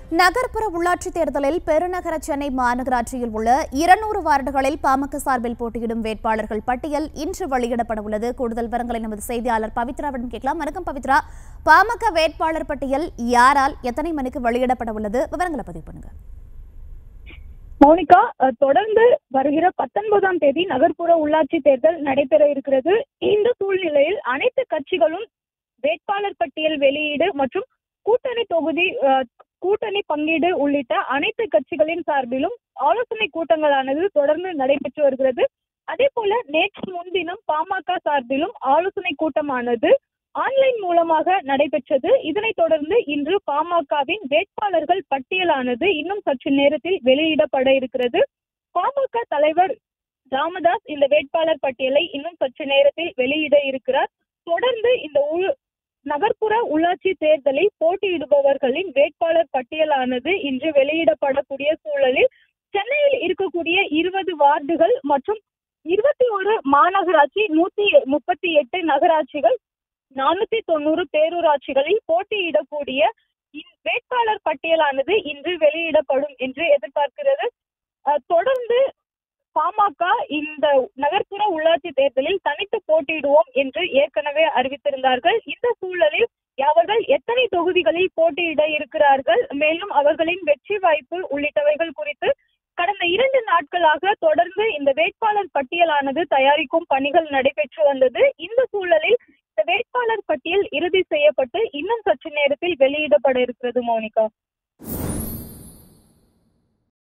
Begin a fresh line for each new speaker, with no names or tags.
நகர்ப்புற உள்ளாட்சி தேர்தலில் பெருநகர சென்னை மாநகராட்சியில் உள்ள இருநூறு வார்டுகளில் பாமக சார்பில் போட்டியிடும் வேட்பாளர்கள் பட்டியல் இன்று வெளியிடப்பட உள்ளது கூடுதல் விவரங்களை நமது செய்தியாளர் பவித்ராவிடம் கேட்கலாம் வணக்கம் பவித்ரா பாமக வேட்பாளர் பட்டியல் யாரால் எத்தனை மணிக்கு வெளியிடப்பட உள்ளது விவரங்களை பதிவு பண்ணுங்க
மோனிகா அஹ், தொடர்ந்து வருகிற பத்தொன்பதாம் தேதி நகர்ப்புற உள்ளாட்சி தேர்தல் நடைபெற இருக்கிறது இந்த சூழ்நிலையில் அனைத்து கட்சிகளும் வேட்பாளர் பட்டியல் வெளியீடு மற்றும் கூட்டணி தொகுதி அஹ், கூட்டணி பங்கீடு உள்ளிட்ட அனைத்து கட்சிகளின் சார்பிலும் ஆலோசனை கூட்டங்களானது தொடர்ந்து நடைபெற்று வருகிறது அதே போல நேற்று முன்தினம் பாமக சார்பிலும் ஆலோசனை கூட்டமானது ஆன்லைன் மூலமாக நடைபெற்றது இதனைத் தொடர்ந்து இன்று பாமகவின் வேட்பாளர்கள் பட்டியலானது இன்னும் சற்று நேரத்தில் வெளியிடப்பட இருக்கிறது பாமக தலைவர் ராமதாஸ் இந்த வேட்பாளர் பட்டியலை இன்னும் சற்று நேரத்தில் வெளியிட இருக்கிறார் தொடர்ந்து இந்த உள் நகர்ப்புற உள்ளாட்சி தேர்தலில் போட்டியிடுபவர்களின் வேட்பாளர் பட்டியலானது இன்று வெளியிடப்படக்கூடிய சூழலில் சென்னையில் இருக்கக்கூடிய இருபது வார்டுகள் மற்றும் இருபத்தி ஒரு மாநகராட்சி நூத்தி முப்பத்தி எட்டு நகராட்சிகள் நானூத்தி தொண்ணூறு பேரூராட்சிகளில் போட்டியிடக்கூடிய இந் வேட்பாளர் பட்டியலானது இன்று வெளியிடப்படும் என்று எதிர்பார்க்கிறது அஹ், தொடர்ந்து பாமக இந்த நகர்ப்புற உள்ளாட்சி தேர்தலில் தனித்து போட்டியிடுவோம் என்று ஏற்கனவே அறிவித்திருந்தார்கள் இந்த சூழலில் அவர்கள் எத்தனை தொகுதிகளில் போட்டியிட இருக்கிறார்கள் மேலும் அவர்களின் வெற்றி வாய்ப்பு உள்ளிட்டவைகள் குறித்து கடந்த இரண்டு நாட்களாக தொடர்ந்து இந்த வேட்பாளர் பட்டியலானது தயாரிக்கும் பணிகள் நடைபெற்று வந்தது இந்த சூழலில் இந்த வேட்பாளர் பட்டியல் இறுதி செய்யப்பட்டு இன்னும் சற்று நேரத்தில் வெளியிடப்பட இருக்கிறது மோனிகா